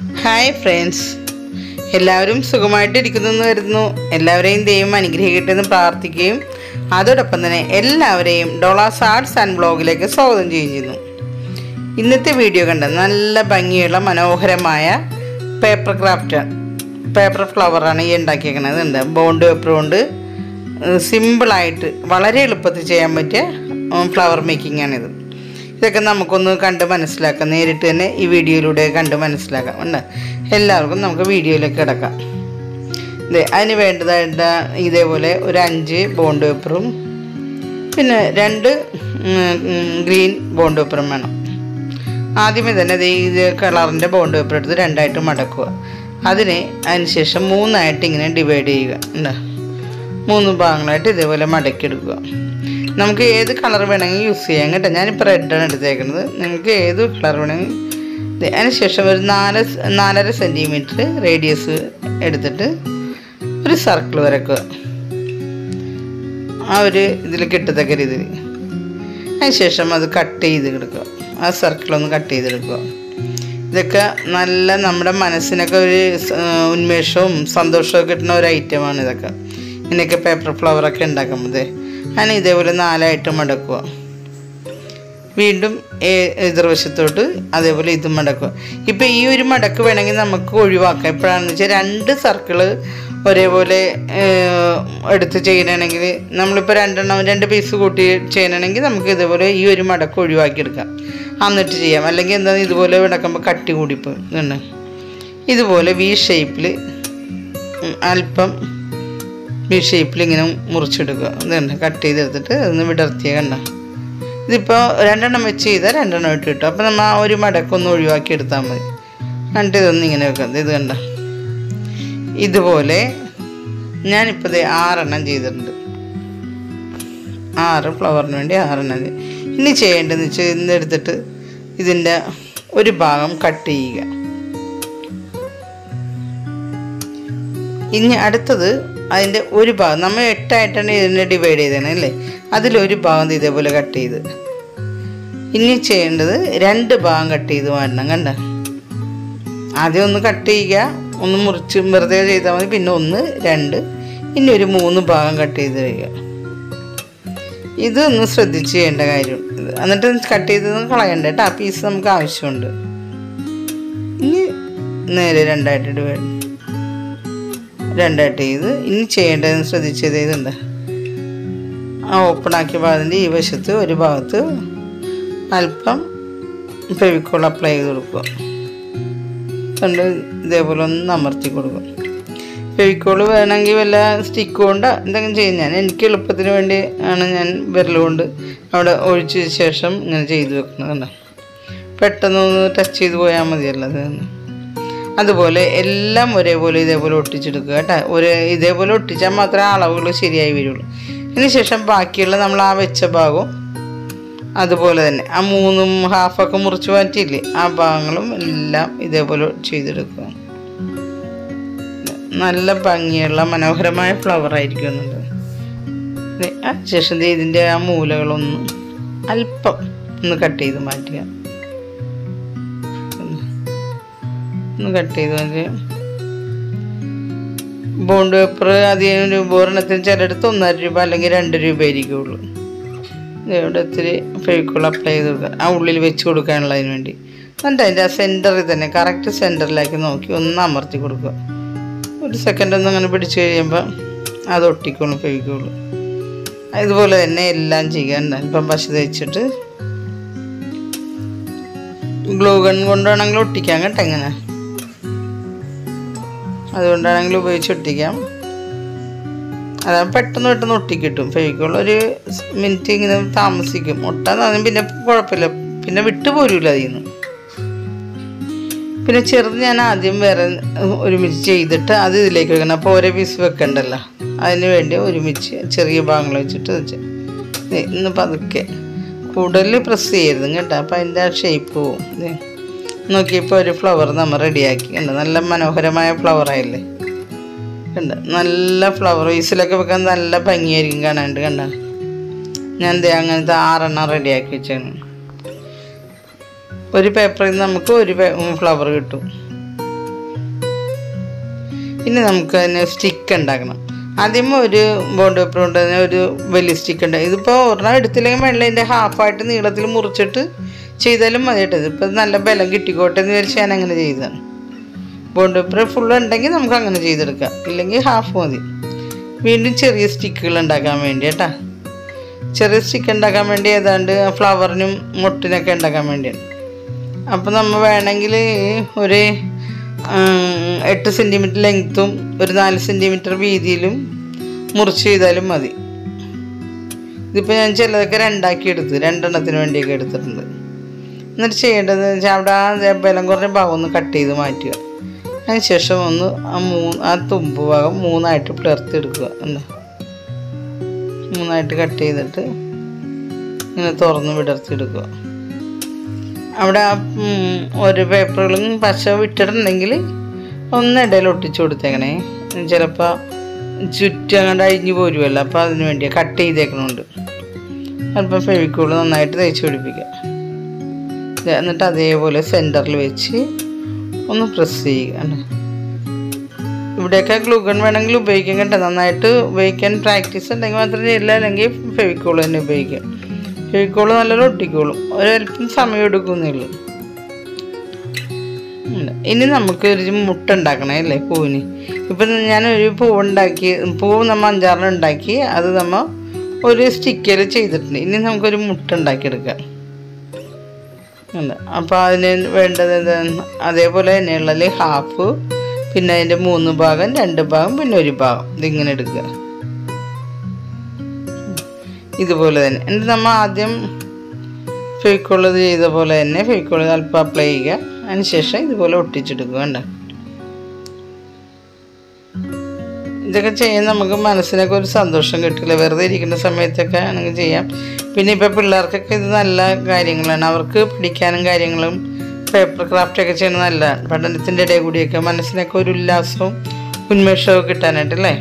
Hi friends എല്ലാവരും സുഖമായിട്ടിരിക്കുന്നെന്ന് വരുന്നു എല്ലാവരെയും ദൈവം അനുഗ്രഹിക്കട്ടെ എന്ന് പ്രാർത്ഥിക്കുകയും അതോടൊപ്പം തന്നെ എല്ലാവരെയും ഡോളാസ് ആർട്സ് ആൻഡ് ബ്ലോഗിലേക്ക് സ്വാഗതം ചെയ്യുകയും ചെയ്യുന്നു ഇന്നത്തെ വീഡിയോ കണ്ട നല്ല ഭംഗിയുള്ള മനോഹരമായ പേപ്പർ ക്രാഫ്റ്റ് പേപ്പർ ഫ്ലവറാണ് ഈ ഉണ്ടാക്കിയേക്കുന്നത് ഉണ്ട് ബോണ്ട് പേപ്പർ കൊണ്ട് സിമ്പിളായിട്ട് വളരെ എളുപ്പത്തിൽ ചെയ്യാൻ പറ്റിയ ഫ്ലവർ മേക്കിംഗ് ആണിത് ഇതൊക്കെ നമുക്കൊന്ന് കണ്ട് മനസ്സിലാക്കാം നേരിട്ട് തന്നെ ഈ വീഡിയോയിലൂടെ കണ്ട് മനസ്സിലാക്കാം ഉണ്ട് എല്ലാവർക്കും നമുക്ക് വീഡിയോയിലേക്ക് കിടക്കാം ഇത് അതിന് വേണ്ടതായിട്ട് ഇതേപോലെ ഒരു അഞ്ച് ബോണ്ട് പേപ്പറും പിന്നെ രണ്ട് ഗ്രീൻ ബോണ്ട് പേപ്പറും വേണം ആദ്യമേ തന്നെ ദേ ഇത് കളറിൻ്റെ ബോണ്ട് പേപ്പർ എടുത്ത് രണ്ടായിട്ട് മടക്കുക അതിനെ അതിനുശേഷം മൂന്നായിട്ട് ഇങ്ങനെ ഡിവൈഡ് ചെയ്യുക ഉണ്ട് മൂന്ന് ഭാഗങ്ങളായിട്ട് ഇതേപോലെ മടക്കിയെടുക്കുക നമുക്ക് ഏത് കളർ വേണമെങ്കിൽ യൂസ് ചെയ്യാം കേട്ടോ ഞാനിപ്പോൾ റെഡാണ് എടുത്തേക്കുന്നത് നിങ്ങൾക്ക് ഏത് കളർ വേണമെങ്കിൽ ദേ അതിനുശേഷം ഒരു നാല് സ് നാലര സെൻറ്റിമീറ്റർ റേഡിയസ് എടുത്തിട്ട് ഒരു സർക്കിൾ വരക്കുക ആ ഒരു ഇതിൽ കിട്ടത്തക്ക രീതിയിൽ അതിനുശേഷം അത് കട്ട് ചെയ്ത് എടുക്കുക ആ സർക്കിളൊന്ന് കട്ട് ചെയ്തെടുക്കുക ഇതൊക്കെ നല്ല നമ്മുടെ മനസ്സിനൊക്കെ ഒരു സ- ഉന്മേഷവും സന്തോഷവും കിട്ടുന്ന ഒരു ഐറ്റമാണ് ഇതൊക്കെ ഇങ്ങനെയൊക്കെ പേപ്പർ ഫ്ലവറൊക്കെ ഉണ്ടാക്കുമ്പോൾ ഞാൻ ഇതേപോലെ നാലായിട്ട് മടക്കുക വീണ്ടും ഏ- എതിർവശത്തോട്ട് അതേപോലെ ഇതും മടക്കുക ഇപ്പം ഈ ഒരു മടക്ക് വേണമെങ്കിൽ നമുക്ക് ഒഴിവാക്കാം എപ്പോഴാണെന്ന് വെച്ചാൽ രണ്ട് സർക്കിള് ഒരേപോലെ ഏഹ്, എടുത്ത് ചെയ്യണമെങ്കിൽ നമ്മളിപ്പോൾ രണ്ടെണ്ണം രണ്ട് പീസ് കൂട്ടി ചെയ്യണമെങ്കിൽ നമുക്ക് ഇതേപോലെ ഈ ഒരു മടക്ക് ഒഴിവാക്കിയെടുക്കാം എന്നിട്ട് ചെയ്യാം അല്ലെങ്കിൽ എന്താ ഇതുപോലെ മടക്കുമ്പോൾ കട്ടി കൂടിപ്പോയി ഇതുണ്ട് ഇതുപോലെ വി ഷേപ്പിൽ അല്പം വി ഷേപ്പിൽ ഇങ്ങനെ മുറിച്ചെടുക്കുക ഇതുണ്ട് കട്ട് ചെയ്തെടുത്തിട്ട് അതൊന്ന് വിടർത്തിയ കണ്ട ഇതിപ്പോൾ രണ്ടെണ്ണം വെച്ച് ചെയ്താൽ രണ്ടെണ്ണം ഇട്ട് കിട്ടും അപ്പോൾ നമ്മൾ ആ ഒരു മടക്കൊന്ന് ഒഴിവാക്കി എടുത്താൽ മതി എന്നിട്ട് ഇതൊന്നും ഇങ്ങനെ വെക്കാം ഇത് കണ്ട ഇതുപോലെ ഞാനിപ്പോൾ ഇത് ആറെണ്ണം ചെയ്തിട്ടുണ്ട് ആറ് ഫ്ലവറിന് വേണ്ടി ആറെണ്ണം ചെയ്തു. ഇനി ചെയ്യേണ്ടതെന്ന് വെച്ചാൽ ഇന്നെടുത്തിട്ട് ഇതിൻ്റെ ഒരു ഭാഗം കട്ട് ചെയ്യുക ഇനി അടുത്തത് അതിൻ്റെ ഒരു ഭാഗം നമ്മൾ എട്ടായിട്ടാണ് ഇതിനെ ഡിവൈഡ് ചെയ്തത് അല്ലേ അതിലൊരു ഭാഗം ദേ ഇതേപോലെ കട്ട് ചെയ്ത് ഇനി ചെയ്യേണ്ടത് രണ്ട് ഭാഗം കട്ട് ചെയ്ത് മാറ്റണം കണ്ട ആദ്യം ഒന്ന് കട്ട് ചെയ്യുക ഒന്ന് മുറിച്ച് വെറുതെ ചെയ്താൽ മതി പിന്നെ ഒന്ന് രണ്ട് ഇനി ഒരു മൂന്ന് ഭാഗം കട്ട് ചെയ്ത് വരിക ഇതൊന്ന് ശ്രദ്ധിച്ച് ചെയ്യേണ്ട കാര്യം ഇത് എന്നിട്ട് കട്ട് ചെയ്തൊന്നും കളയണ്ട കേട്ടോ ആ പീസ് നമുക്ക് ആവശ്യമുണ്ട് ഇനി നേരെ രണ്ടായിട്ട് ഡിവൈഡ് രണ്ടായിട്ട് ചെയ്ത് ഇനി ചെയ്യേണ്ടതെന്ന് ശ്രദ്ധിച്ചത് ഇതുണ്ട് ആ ഓപ്പൺ ആക്കിയ ഭാഗത്തിൻ്റെ ഈ വശത്ത് ഒരു ഭാഗത്ത് അല്പം ഫെവിക്കോൾ അപ്ലൈ ചെയ്ത് കൊടുക്കുക കണ്ട് ഇതേപോലെ ഒന്ന് അമർത്തി കൊടുക്കുക ഫെവിക്കോൾ വേണമെങ്കിൽ വല്ല സ്റ്റിക്ക് കൊണ്ട് എന്തെങ്കിലും ചെയ്യും ഞാൻ എനിക്ക് എളുപ്പത്തിന് വേണ്ടി ആണ് ഞാൻ വിരൽ കൊണ്ട് അവിടെ ഒഴിച്ച ശേഷം ഇങ്ങനെ ചെയ്ത് വെക്കുന്നത് കണ്ടോ പെട്ടെന്ന് ഒന്ന് ടച്ച് ചെയ്ത് പോയാൽ മതിയല്ലോ അത് അതുപോലെ എല്ലാം ഒരേപോലെ ഇതേപോലെ ഒട്ടിച്ചെടുക്കുക കേട്ടോ ഒരു ഇതേപോലെ ഒട്ടിച്ചാൽ മാത്രമേ അളവുകൾ ശരിയായി വരുള്ളൂ അതിന് ശേഷം ബാക്കിയുള്ള നമ്മൾ ആ വെച്ച ഭാഗവും അതുപോലെ തന്നെ ആ മൂന്നും ഹാഫൊക്കെ മുറിച്ച് മാറ്റിയില്ലേ ആ ഭാഗങ്ങളും എല്ലാം ഇതേപോലെ ചെയ്തെടുക്കുക നല്ല ഭംഗിയുള്ള മനോഹരമായ ഫ്ലവർ ആയിരിക്കും എന്നുള്ളത് ദേ, അതിനുശേഷം ദേ ഇതിൻ്റെ ആ മൂലകളൊന്ന് അല്പം ഒന്ന് കട്ട് ചെയ്ത് മാറ്റുക ഒന്ന് കട്ട് ചെയ്ത് മാറ്റുക ബോണ്ട് പേപ്പർ അധികം രൂപ ഒരെണ്ണത്തിന് ചിലയിടത്ത് ഒന്നര രൂപ അല്ലെങ്കിൽ രണ്ട് രൂപ ആയിരിക്കുള്ളൂ ഇവിടെ ഇത്തിരി ഫെവിക്കോൾ അപ്ലൈ ചെയ്ത് കൊടുക്കുക ആ ഉള്ളിൽ വെച്ച് കൊടുക്കാനുള്ളതിന് വേണ്ടി എന്നിട്ട് അതിൻ്റെ ആ സെൻറ്ററിൽ തന്നെ കറക്റ്റ് സെൻറ്ററിലേക്ക് നോക്കി ഒന്ന് അമർത്തി കൊടുക്കുക ഒരു സെക്കൻഡ് ഒന്ന് അങ്ങനെ പിടിച്ച് കഴിയുമ്പോൾ അത് ഒട്ടിക്കോളും ഫെവിക്കോളൂ ഇതുപോലെ തന്നെ എല്ലാം ചെയ്യാൻ ഇപ്പം പശ തേച്ചിട്ട് ഗ്ലൂ ഗൺ കൊണ്ടാണെങ്കിൽ ഒട്ടിക്കാം കേട്ടോ എങ്ങനെ അതുകൊണ്ടാണെങ്കിൽ ഉപയോഗിച്ച് ഒട്ടിക്കാം അതാണ് പെട്ടെന്ന് പെട്ടെന്ന് ഒട്ടിക്കിട്ടും ഫെവിക്കോൾ ഒരു മിനിറ്റ് ഇങ്ങനെ താമസിക്കും ഒട്ടാൻ തോന്നും പിന്നെ കുഴപ്പമില്ല പിന്നെ വിട്ടു പോരൂല അതിൽ നിന്ന് പിന്നെ ചെറുത് ഞാൻ ആദ്യം വേറെ ഒരുമിച്ച് ചെയ്തിട്ട് അത് ഇതിലേക്ക് വെക്കണം അപ്പോൾ ഓരോ പീസ് വെക്കണ്ടല്ലോ അതിന് വേണ്ടി ഒരുമിച്ച് ചെറിയ ഭാഗങ്ങൾ വെച്ചിട്ട് വെച്ച് ദേ, ഇന്ന് പതുക്കെ കൂടുതൽ പ്രസ് ചെയ്യരുത് കേട്ടോ അപ്പോൾ അതിൻ്റെ ആ ഷേപ്പ് പോവും ദേ. നോക്കിയപ്പോൾ ഒരു ഫ്ലവർ നമ്മൾ റെഡിയാക്കി കണ്ടോ നല്ല മനോഹരമായ ഫ്ലവർ ആയില്ലേ കണ്ട നല്ല ഫ്ലവർ വൈസിലൊക്കെ വെക്കാൻ നല്ല ഭംഗിയായിരിക്കും കാണാണ്ട് കണ്ട ഞാൻ ദേ അങ്ങനത്തെ ആറെണ്ണം റെഡിയാക്കി വെച്ചാണ് ഒരു പേപ്പറിൽ നിന്ന് നമുക്ക് ഒരു ഫ്ലവർ കിട്ടും ഇനി നമുക്ക് അതിന് സ്റ്റിക്ക് ഉണ്ടാക്കണം ആദ്യം ഒരു ബോണ്ട് പേപ്പർ കൊണ്ട് തന്നെ ഒരു വലിയ സ്റ്റിക്ക് ഉണ്ട് ഇതിപ്പോൾ ഒരെണ്ണം എടുത്തില്ലെങ്കിൽ വെള്ളം ഇതിൻ്റെ ഹാഫായിട്ട് നീളത്തിൽ മുറിച്ചിട്ട് ചെയ്താലും മതി കേട്ടോ ഇതിപ്പോൾ നല്ല ബലം കിട്ടിക്കോട്ടെ എന്ന് വിചാരിച്ച് ഞാൻ അങ്ങനെ ചെയ്തതാണ് ബോണ്ട് പേപ്പർ ഫുൾ ഉണ്ടെങ്കിൽ നമുക്ക് അങ്ങനെ ചെയ്തെടുക്കാം ഇല്ലെങ്കിൽ ഹാഫ് മതി വീണ്ടും ചെറിയ സ്റ്റിക്കുകൾ ഉണ്ടാക്കാൻ വേണ്ടി കേട്ടാ ചെറിയ സ്റ്റിക്ക് ഉണ്ടാക്കാൻ വേണ്ടി ഏതാണ്ട് ഫ്ലവറിനും മുട്ടിനൊക്കെ ഉണ്ടാക്കാൻ വേണ്ടിയാണ് അപ്പോൾ നമ്മൾ വേണമെങ്കിൽ ഒരു ഉം, എട്ട് സെൻറ്റിമീറ്റർ ലെങ്ത്തും ഒരു നാല് സെൻറ്റിമീറ്റർ വീതിയിലും മുറിച്ച് ചെയ്താലും മതി ഇതിപ്പോൾ ഞാൻ ചിലതൊക്കെ രണ്ടാക്കി എടുത്ത് രണ്ടെണ്ണത്തിന് വേണ്ടിയൊക്കെ എടുത്തിട്ടുണ്ട് എന്നിട്ട് ചെയ്യേണ്ടത് വെച്ചാൽ അവിടെ ആ ബലം കുറഞ്ഞ ഭാഗം ഒന്ന് കട്ട് ചെയ്ത് മാറ്റുക അതിന് ശേഷം ഒന്ന് ആ മൂന്ന് ആ തുമ്പ് ഭാഗം മൂന്നായിട്ട് പിളർത്തി എടുക്കുക എന്താ മൂന്നായിട്ട് കട്ട് ചെയ്തിട്ട് ഇങ്ങനെ തുറന്ന് വിടർത്തിയെടുക്കുക അവിടെ ആ, ഉം, ഒരു പേപ്പറുകളും പശ വിട്ടിട്ടുണ്ടെങ്കിൽ ഒന്ന് ഇടയിൽ ഒട്ടിച്ചു കൊടുത്തേക്കണേ ചിലപ്പോൾ ചുറ്റും അങ്ങോട്ട് അഴിഞ്ഞു പോരുമല്ലോ അപ്പോൾ അതിന് വേണ്ടി കട്ട് ചെയ്തേക്കണുണ്ട് അല്പം ഫെവിക്കോള് നന്നായിട്ട് തേച്ച് പിടിപ്പിക്കുക ഇത് എന്നിട്ട് അതേപോലെ സെൻറ്ററിൽ വെച്ച് ഒന്ന് പ്രസ് ചെയ്യുക കണ്ടോ? ഇവിടെയൊക്കെ ഗ്ലൂഗൺ വേണമെങ്കിൽ ഉപയോഗിക്കാം കേട്ടോ നന്നായിട്ട് ഉപയോഗിക്കാൻ പ്രാക്ടീസ് ഉണ്ടെങ്കിൽ മാത്രമേ ചെയ്യില്ല അല്ലെങ്കിൽ ഫെവിക്കോൾ തന്നെ ഉപയോഗിക്കാം ഫെവിക്കോൾ നല്ലോണം ഒട്ടിക്കോളും ഒരല്പം സമയം എടുക്കുന്നേ ഉള്ളൂ ഉം. ഇനി നമുക്ക് ഒരു മുട്ട ഉണ്ടാക്കണേ അല്ലേ പൂവിന് ഇപ്പം ഞാനൊരു പൂവുണ്ടാക്കി പൂവ് നമ്മൾ അഞ്ചാറെണ്ണം ഉണ്ടാക്കി അത് നമ്മൾ ഒരു സ്റ്റിക്കർ ചെയ്തിട്ടുണ്ട് ഇനി നമുക്കൊരു മുട്ട ഉണ്ടാക്കിയെടുക്കാം ഉണ്ട് അപ്പോൾ അതിന് വേണ്ടത് എന്താണ് അതേപോലെ തന്നെയുള്ളതിൽ ഹാഫ് പിന്നെ അതിൻ്റെ മൂന്ന് ഭാഗം രണ്ട് ഭാഗം പിന്നെ ഒരു ഭാഗം ഇതിങ്ങനെ എടുക്കുക ഇതുപോലെ തന്നെ എന്നിട്ട് നമ്മൾ ആദ്യം ഫെവിക്കോളത് ചെയ്ത പോലെ തന്നെ ഫെവിക്കോള് അല്പം അപ്ലൈ ചെയ്യുക അതിനുശേഷം ഇതുപോലെ ഒട്ടിച്ചെടുക്കുക കണ്ട ഇതൊക്കെ ചെയ്യാൻ നമുക്ക് മനസ്സിനൊക്കെ ഒരു സന്തോഷം കിട്ടില്ല വെറുതെ ഇരിക്കുന്ന സമയത്തൊക്കെ ആണെങ്കിൽ ചെയ്യാം പിന്നെ ഇപ്പോൾ പിള്ളേർക്കൊക്കെ ഇത് നല്ല കാര്യങ്ങളാണ് അവർക്ക് പഠിക്കാനും കാര്യങ്ങളും പേപ്പർ ക്രാഫ്റ്റൊക്കെ ചെയ്യുന്നത് നല്ലതാണ് പഠനത്തിൻ്റെ ഇടയിൽ കൂടിയൊക്കെ മനസ്സിനൊക്കെ ഒരു ഉല്ലാസവും ഉന്മേഷവും കിട്ടാനായിട്ടല്ലേ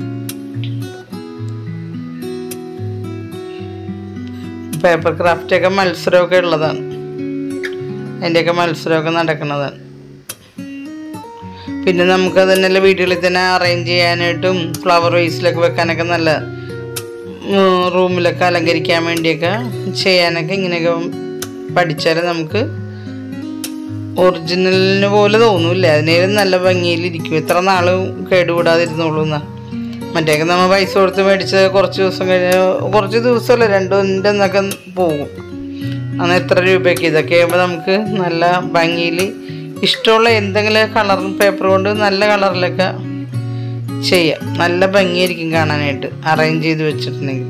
പേപ്പർ ക്രാഫ്റ്റൊക്കെ മത്സരമൊക്കെ ഉള്ളതാണ് അതിൻ്റെയൊക്കെ മത്സരമൊക്കെ നടക്കുന്നതാണ് പിന്നെ നമുക്ക് തന്നെയല്ല വീടുകളിൽ തന്നെ അറേഞ്ച് ചെയ്യാനായിട്ടും ഫ്ലവർ വേസിലൊക്കെ വെക്കാനൊക്കെ നല്ല റൂമിലൊക്കെ അലങ്കരിക്കാൻ വേണ്ടിയൊക്കെ ചെയ്യാനൊക്കെ ഇങ്ങനെയൊക്കെ പഠിച്ചാൽ നമുക്ക് ഒറിജിനലിന് പോലെ തോന്നൂല്ലേ അതിനേലും നല്ല ഭംഗിയിലിരിക്കും എത്ര നാൾ കേടുകൂടാതിരുന്നുള്ളൂ എന്നാ മറ്റേക്ക് നമ്മൾ പൈസ കൊടുത്ത് മേടിച്ച് കുറച്ച് ദിവസം കഴിഞ്ഞ് കുറച്ച് ദിവസമല്ല രണ്ടു എന്നൊക്കെ പോകും അന്ന് എത്ര രൂപയ്ക്ക് ഇതൊക്കെ ആകുമ്പോൾ നമുക്ക് നല്ല ഭംഗിയിൽ ഇഷ്ടമുള്ള എന്തെങ്കിലും കളർ പേപ്പർ കൊണ്ട് നല്ല കളറിലൊക്കെ ചെയ്യാം നല്ല ഭംഗിയായിരിക്കും കാണാനായിട്ട് അറേഞ്ച് ചെയ്ത് വെച്ചിട്ടുണ്ടെങ്കിൽ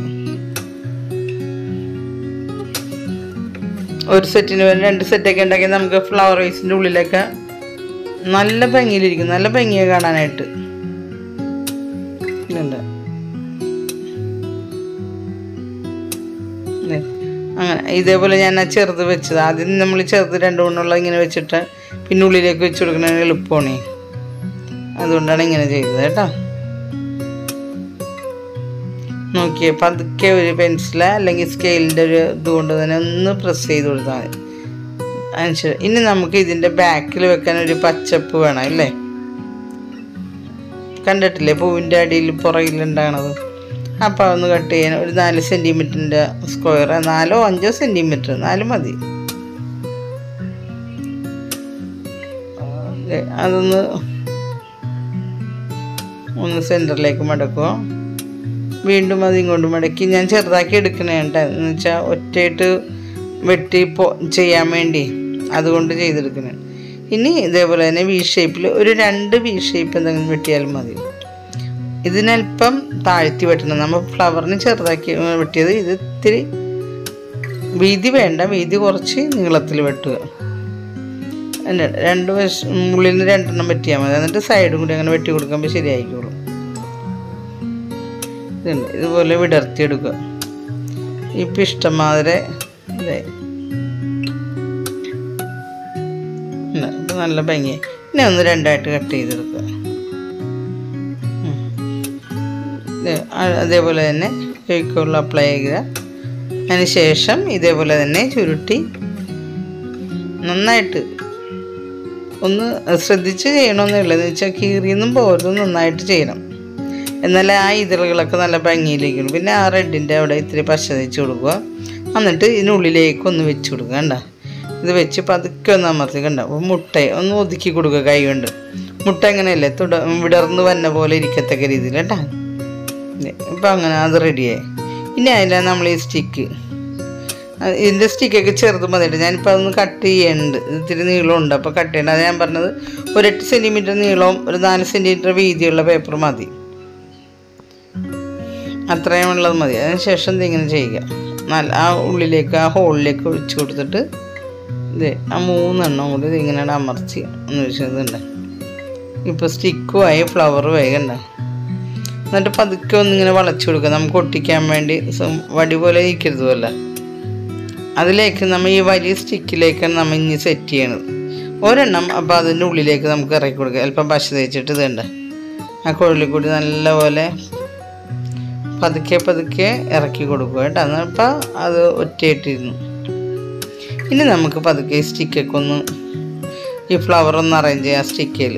ഒരു സെറ്റിന് വേണ്ടി രണ്ട് സെറ്റൊക്കെ ഉണ്ടാക്കി നമുക്ക് ഫ്ലവർ വേസിൻ്റെ ഉള്ളിലൊക്കെ നല്ല ഭംഗിയിലിരിക്കും നല്ല ഭംഗിയാണ് കാണാനായിട്ട് ഇതുണ്ട് ദേ, അങ്ങനെ ഇതേപോലെ ഞാൻ ആ ചെറുത് വെച്ചത് ആദ്യം നമ്മൾ ചെറുത് രണ്ട് മണ്ണുള്ള ഇങ്ങനെ വെച്ചിട്ട് പിന്നെ ഉള്ളിലേക്ക് വെച്ച് കൊടുക്കണ എളുപ്പമാണ് അതുകൊണ്ടാണ് ഇങ്ങനെ ചെയ്തത് കേട്ടോ നോക്കിയേ പതുക്കെ ഒരു പെൻസില അല്ലെങ്കിൽ സ്കെയിലിൻ്റെ ഒരു ഇതുകൊണ്ട് തന്നെ ഒന്ന് പ്രസ് ചെയ്ത് കൊടുത്താൽ മതി അതിനുശേഷം ഇനി നമുക്ക് ഇതിൻ്റെ ബാക്കിൽ വെക്കാൻ ഒരു പച്ചപ്പ് വേണം അല്ലേ കണ്ടിട്ടില്ലേ പൂവിൻ്റെ അടിയിൽ പുറകിലുണ്ടാകണത് അപ്പോൾ അതൊന്ന് കട്ട് ചെയ്യാൻ ഒരു നാല് സെൻറ്റിമീറ്ററിൻ്റെ സ്ക്വയർ നാലോ അഞ്ചോ സെൻറ്റിമീറ്റർ നാല് മതി ദേ, അതൊന്ന് ഒന്ന് സെൻറ്ററിലേക്ക് മടക്കുക വീണ്ടും അത് ഇങ്ങോട്ട് മടക്കി ഞാൻ ചെറുതാക്കി എടുക്കണേ കേട്ടോ എന്ന് വെച്ചാൽ ഒറ്റയായിട്ട് വെട്ടി പോ ചെയ്യാൻ വേണ്ടി അതുകൊണ്ട് ചെയ്തെടുക്കണേ ഇനി ഇതേപോലെ തന്നെ വി ഷേപ്പിൽ ഒരു രണ്ട് വി ഷേപ്പ് എന്തെങ്കിലും വെട്ടിയാലും മതി ഇതിനല്പം താഴ്ത്തി വെട്ടണം നമ്മൾ ഫ്ലവറിന് ചെറുതാക്കി ഏ, വെട്ടിയത് ഇത് ഇത്തിരി വീതി വേണ്ട വീതി കുറച്ച് നീളത്തിൽ വെട്ടുക എന്നിട്ട് രണ്ട് വശം ഉള്ളിൽ നിന്ന് രണ്ടെണ്ണം വെട്ടിയാൽ മതി എന്നിട്ട് സൈഡും കൂടി അങ്ങനെ വെട്ടി കൊടുക്കുമ്പോൾ ശരിയായിക്കോളും ഇതുണ്ട് ഇതുപോലെ വിടർത്തിയെടുക്കുക ഇപ്പം ഇഷ്ടംമാതിരി ഇതായി ഉണ്ട്. ഇത് നല്ല ഭംഗിയായി ഇനി ഒന്ന് രണ്ടായിട്ട് കട്ട് ചെയ്തെടുക്കുക ഉം. ഇത് ആ- അതേപോലെ തന്നെ ഫെവിക്കോൾ അപ്ലൈ ചെയ്യുക അതിന് ശേഷം ഇതേപോലെ തന്നെ ചുരുട്ടി നന്നായിട്ട് ഒന്ന് ശ്രദ്ധിച്ച് ചെയ്യണമെന്നേ ഉള്ളൂ എന്ന് വെച്ചാൽ കീറിയൊന്നും പോരും നന്നായിട്ട് ചെയ്യണം എന്നാലേ ആ ഇതളുകളൊക്കെ നല്ല ഭംഗിയിലേക്കുള്ളൂ പിന്നെ ആ റെഡിൻ്റെ അവിടെ ഇത്തിരി പശ തേച്ച് കൊടുക്കുക എന്നിട്ട് ഇതിനുള്ളിലേക്ക് ഒന്ന് വെച്ച് കൊടുക്കുക കണ്ട ഇത് വെച്ച് പതുക്കെ ഒന്ന് അമർത്തി കണ്ട അപ്പോൾ മുട്ട ഒന്ന് ഒതുക്കി കൊടുക്കുക കൈ കൊണ്ട് മുട്ട എങ്ങനെയല്ലേ തുട വിടർന്ന് വന്ന പോലെ ഇരിക്കത്തക്ക രീതിയിൽ കേട്ടാ ഇപ്പം അങ്ങനെ അത് റെഡിയായി ഇനി അതിലാണ് നമ്മൾ ഈ സ്റ്റിക്ക് ഇതിൻ്റെ സ്റ്റിക്കൊക്കെ ചെറുത് മതിയിട്ട് ഞാനിപ്പോൾ അതൊന്ന് കട്ട് ചെയ്യുന്നുണ്ട് ഇത് ഇത്തിരി നീളമുണ്ട് അപ്പോൾ കട്ട് ചെയ്യണ്ട അത് ഞാൻ പറഞ്ഞത് ഒരു എട്ട് സെൻറ്റിമീറ്റർ നീളവും ഒരു നാല് സെൻറ്റിമീറ്റർ വീതിയുള്ള പേപ്പർ മതി അത്രയും ഉള്ളത് മതി അതിന് ശേഷം ഇതിങ്ങനെ ചെയ്യുക നല്ല ആ ഉള്ളിലേക്ക് ആ ഹോളിലേക്ക് ഒഴിച്ചു കൊടുത്തിട്ട് ഇത് ആ മൂന്നെണ്ണം കൂടി ഇതിങ്ങനെ അമർത്തി എന്ന് വെച്ചതുണ്ട് ഇപ്പോൾ സ്റ്റിക്കും ആയി ഫ്ലവറും ആയി കണ്ട എന്നിട്ട് പതുക്കെ ഒന്നിങ്ങനെ വളച്ചു കൊടുക്കുക നമുക്ക് ഒട്ടിക്കാൻ വേണ്ടി സം- വടി പോലെ ഇരിക്കരുത് പോലെ അതിലേക്ക് നമ്മൾ ഈ വലിയ സ്റ്റിക്കിലേക്കാണ് നമ്മൾ ഇനി സെറ്റ് ചെയ്യണത് ഒരെണ്ണം അപ്പോൾ അതിൻ്റെ ഉള്ളിലേക്ക് നമുക്ക് ഇറക്കി കൊടുക്കുക അല്പം പശ തേച്ചിട്ട് ഇതുണ്ട് ആ കുഴലിൽ കൂടി നല്ലപോലെ പതുക്കെ പതുക്കെ ഇറക്കി കൊടുക്കുക കേട്ടോ എന്നപ്പോൾ അത് ഒറ്റയായിട്ടിരുന്നു ഇനി നമുക്ക് പതുക്കെ ഈ സ്റ്റിക്കൊക്കെ ഒന്ന് ഈ ഫ്ലവർ ഒന്ന് അറേഞ്ച് ചെയ്യാം സ്റ്റിക്കയിൽ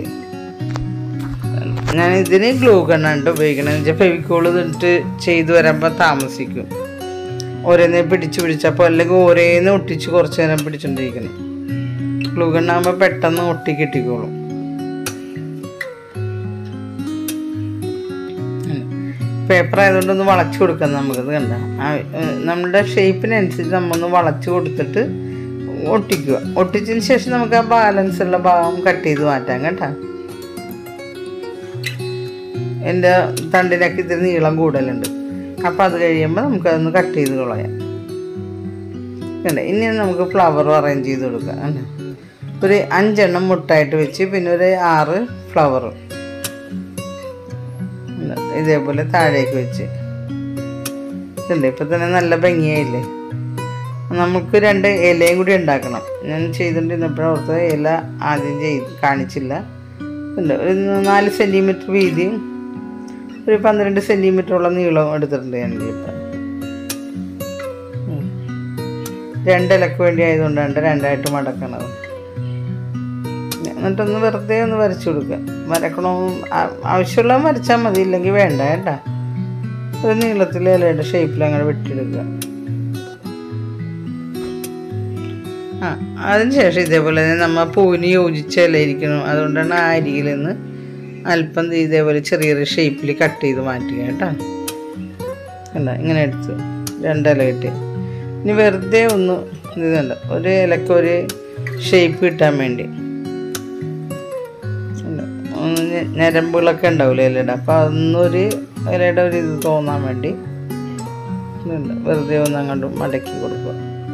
ഞാൻ ഇതിന് ഗ്ലൂ ഗണ്ണാണ് ഉപയോഗിക്കണത് എന്ന് വെച്ചാൽ ഫെവിക്കോൾ ഇതിട്ട് ചെയ്തു വരുമ്പോൾ താമസിക്കും ഓരോന്നേ പിടിച്ച് പിടിച്ചപ്പോൾ അല്ലെങ്കിൽ ഓരോന്ന് ഒട്ടിച്ച് കുറച്ച് നേരം പിടിച്ചോണ്ടിരിക്കണം ഗ്ലൂ ഗണ്ണാകുമ്പോൾ പെട്ടെന്ന് ഒട്ടി കിട്ടിക്കോളും പേപ്പർ ആയതുകൊണ്ട് ഒന്ന് വളച്ചു കൊടുക്കാം നമുക്കത് കണ്ട നമ്മുടെ ഷേപ്പിനനുസരിച്ച് നമ്മൊന്ന് വളച്ചു കൊടുത്തിട്ട് ഒട്ടിക്കുക ഒട്ടിച്ചതിന് ശേഷം നമുക്ക് ആ ബാലൻസ് ഉള്ള ഭാഗം കട്ട് ചെയ്ത് മാറ്റാം കേട്ടോ എൻ്റെ തണ്ടിനൊക്കെ ഇത്തിരി നീളം കൂടുതലുണ്ട് അപ്പോൾ അത് കഴിയുമ്പോൾ നമുക്കതൊന്ന് കട്ട് ചെയ്ത് കളയാം കണ്ടേ ഇനി നമുക്ക് ഫ്ലവർ അറേഞ്ച് ചെയ്ത് കൊടുക്കാം കണ്ടേ ഒരു അഞ്ചെണ്ണം മുട്ടായിട്ട് വെച്ച് പിന്നെ ഒരു ആറ് ഫ്ലവർ ഇതേപോലെ താഴേക്ക് വെച്ച് ഇതുണ്ട് ഇപ്പം തന്നെ നല്ല ഭംഗിയായില്ലേ നമുക്ക് രണ്ട് ഇലയും കൂടി ഉണ്ടാക്കണം ഞാൻ ചെയ്തുകൊണ്ടിരുന്നപ്പോഴും ഓർത്തത് ഇല ആദ്യം ചെയ്ത് കാണിച്ചില്ല ഉണ്ട് ഒരു നാല് സെൻറ്റിമീറ്റർ വീതിയും ഒരു പന്ത്രണ്ട് സെൻറ്റിമീറ്ററോളം നീളവും എടുത്തിട്ടുണ്ട് ഞാനിപ്പോൾ രണ്ടിലക്ക് വേണ്ടി ആയതുകൊണ്ടാണ് രണ്ടായിട്ട് മടക്കണത് എന്നിട്ടൊന്ന് വെറുതെ ഒന്ന് വരച്ചു കൊടുക്കുക വരക്കണോ ആ- ആവശ്യമുള്ള വരച്ചാൽ മതി ഇല്ലെങ്കിൽ വേണ്ട കേട്ടാ ഒരു നീളത്തിൽ ഇലയുടെ ഷേപ്പിൽ അങ്ങനെ വെട്ടിയെടുക്കുക ആ അതിനുശേഷം ഇതേപോലെ തന്നെ നമ്മൾ പൂവിന് യോജിച്ച ഇലയിരിക്കണം അതുകൊണ്ടാണ് ആ അരികിൽ നിന്ന് അല്പം ദേ ഇതേപോലെ ചെറിയ ചെറിയ ഷേപ്പിൽ കട്ട് ചെയ്ത് മാറ്റുക കേട്ടോ കണ്ട ഇങ്ങനെ എടുത്ത് രണ്ടില കിട്ടി ഇനി വെറുതെ ഒന്ന് ഇതുണ്ട് ഒരു ഇലക്ക് ഒരു ഷേപ്പ് കിട്ടാൻ വേണ്ടി ഉണ്ട്. ഒന്ന് ഞെ- ഞരമ്പുകളൊക്കെ ഉണ്ടാവില്ലേ ഇലയുടെ അപ്പോൾ അതൊന്നൊരു ഇലയുടെ ഒരു ഇത് തോന്നാൻ വേണ്ടി ഇതുണ്ട് വെറുതെ ഒന്ന് അങ്ങോട്ട് മടക്കി കൊടുക്കുക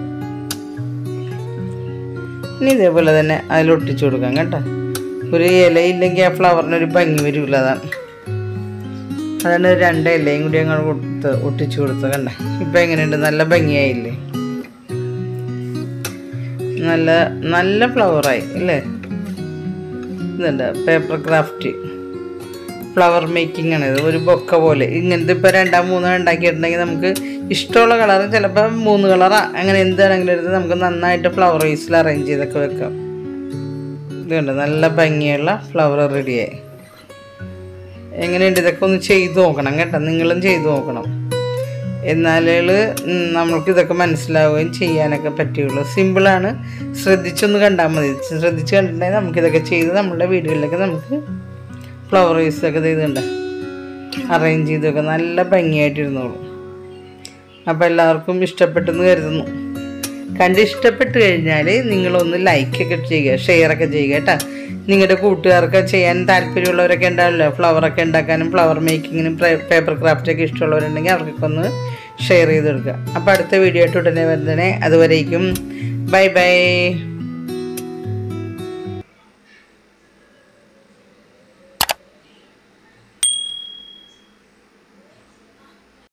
ഇനി ഇതേപോലെ തന്നെ അതിലൊട്ടിച്ചു കൊടുക്കാം കേട്ടോ ഒരു ഇലയില്ലെങ്കിൽ ആ ഫ്ലവറിന് ഒരു ഭംഗി വരില്ല അതാണ് അതാണ് രണ്ട് ഇലയും കൂടി അങ്ങോട്ട് കൊടുത്ത് ഒട്ടിച്ചു കൊടുത്തത് കണ്ട ഇപ്പം എങ്ങനെയുണ്ട് നല്ല ഭംഗിയായില്ലേ നല്ല നല്ല ഫ്ലവറായി അല്ലേ ഇതുണ്ട് പേപ്പർ ക്രാഫ്റ്റ് ഫ്ലവർ മേക്കിംഗ് ആണ് ഇത് ഒരു ബൊക്ക പോലെ ഇങ്ങനത്തെ ഇപ്പോൾ രണ്ടാം മൂന്നോ ഉണ്ടാക്കിയിട്ടുണ്ടെങ്കിൽ നമുക്ക് ഇഷ്ടമുള്ള കളർ ചിലപ്പോൾ മൂന്ന് കളറാ അങ്ങനെ എന്താണെങ്കിലും എടുത്ത് നമുക്ക് നന്നായിട്ട് ഫ്ലവർ വേസിൽ അറേഞ്ച് ചെയ്തൊക്കെ വെക്കാം ഇതുണ്ട് നല്ല ഭംഗിയുള്ള ഫ്ലവർ റെഡിയായി എങ്ങനെയുണ്ട് ഇതൊക്കെ ഒന്ന് ചെയ്തു നോക്കണം കേട്ടോ നിങ്ങളും ചെയ്തു നോക്കണം എന്നാലേ നമ്മൾക്ക് ഇതൊക്കെ മനസ്സിലാവുകയും ചെയ്യാനൊക്കെ പറ്റുകയുള്ളൂ സിമ്പിളാണ് ശ്രദ്ധിച്ചൊന്ന് കണ്ടാൽ മതി ശ്രദ്ധിച്ച് കണ്ടിട്ടുണ്ടെങ്കിൽ നമുക്കിതൊക്കെ ചെയ്ത് നമ്മുടെ വീടുകളിലൊക്കെ നമുക്ക് ഫ്ലവർ ഒക്കെ ചെയ്തുണ്ട് അറേഞ്ച് ചെയ്തൊക്കെ നല്ല ഭംഗിയായിട്ടിരുന്നോളും അപ്പോൾ എല്ലാവർക്കും ഇഷ്ടപ്പെട്ടെന്ന് കരുതുന്നു കണ്ട് ഇഷ്ടപ്പെട്ട് കഴിഞ്ഞാൽ നിങ്ങളൊന്ന് ലൈക്കൊക്കെ ചെയ്യുക ഷെയറൊക്കെ ചെയ്യുക കേട്ടോ നിങ്ങളുടെ കൂട്ടുകാർക്ക് ചെയ്യാൻ താല്പര്യമുള്ളവരൊക്കെ ഉണ്ടാവില്ല ഫ്ലവറൊക്കെ ഉണ്ടാക്കാനും ഫ്ലവർ മേക്കിങ്ങിനും പേപ്പർ ക്രാഫ്റ്റൊക്കെ ഇഷ്ടമുള്ളവരുണ്ടെങ്കിൽ അവർക്കൊക്കെ ഒന്ന് ഷെയർ ചെയ്ത് കൊടുക്കുക അപ്പോൾ അടുത്ത വീഡിയോ ആയിട്ട് ഉടനെ വരുന്നതിനെ അതുവരേക്കും ബൈ ബൈ